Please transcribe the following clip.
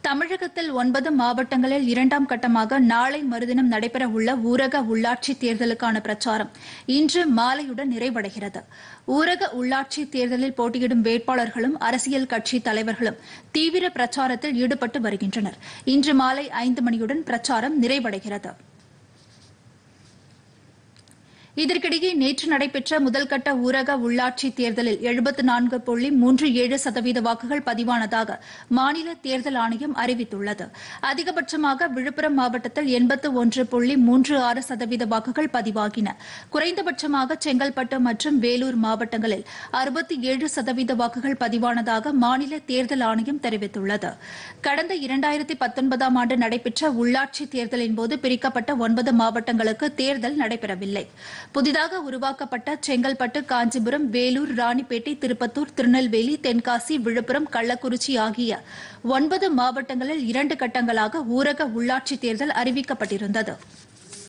தமிழகத்தில் ஒன்பது மாவட்டங்களில் இரண்டாம் கட்டமாக நாளை மறுதினம் நடைபெறவுள்ள ஊரக உள்ளாட்சி தேர்தலுக்கான பிரச்சாரம் இன்று மாலையுடன் நிறைவடைகிறது ஊரக உள்ளாட்சி தேர்தலில் போட்டியிடும் வேட்பாளர்களும் அரசியல் கட்சி தலைவர்களும் தீவிர பிரச்சாரத்தில் ஈடுபட்டு வருகின்றனர் இன்று மாலை ஐந்து மணியுடன் பிரச்சாரம் நிறைவடைகிறது இதற்கிடையே நேற்று நடைபெற்ற முதல்கட்ட ஊரக உள்ளாட்சி தேர்தலில் எழுபத்து நான்கு புள்ளி மூன்று ஏழு சதவீத வாக்குகள் பதிவானதாக மாநில தேர்தல் ஆணையம் அறிவித்துள்ளது அதிகபட்சமாக விழுப்புரம் மாவட்டத்தில் எண்பத்து ஒன்று புள்ளி மூன்று ஆறு சதவீத வாக்குகள் பதிவாகின குறைந்தபட்சமாக செங்கல்பட்டு மற்றும் வேலூர் மாவட்டங்களில் அறுபத்தி ஏழு சதவீத வாக்குகள் பதிவானதாக மாநில தேர்தல் ஆணையம் தெரிவித்துள்ளது கடந்த இரண்டாயிரத்தி பத்தொன்பதாம் ஆண்டு நடைபெற்ற உள்ளாட்சி தேர்தலின்போது பிரிக்கப்பட்ட ஒன்பது மாவட்டங்களுக்கு தேர்தல் நடைபெறவில்லை புதிதாக உருவாக்கப்பட்ட செங்கல்பட்டு காஞ்சிபுரம் வேலூர் ராணிப்பேட்டை திருப்பத்தூர் திருநெல்வேலி தென்காசி விழுப்புரம் கள்ளக்குறிச்சி ஆகிய ஒன்பது மாவட்டங்களில் இரண்டு கட்டங்களாக ஊரக உள்ளாட்சி தேர்தல் அறிவிக்கப்பட்டிருந்தது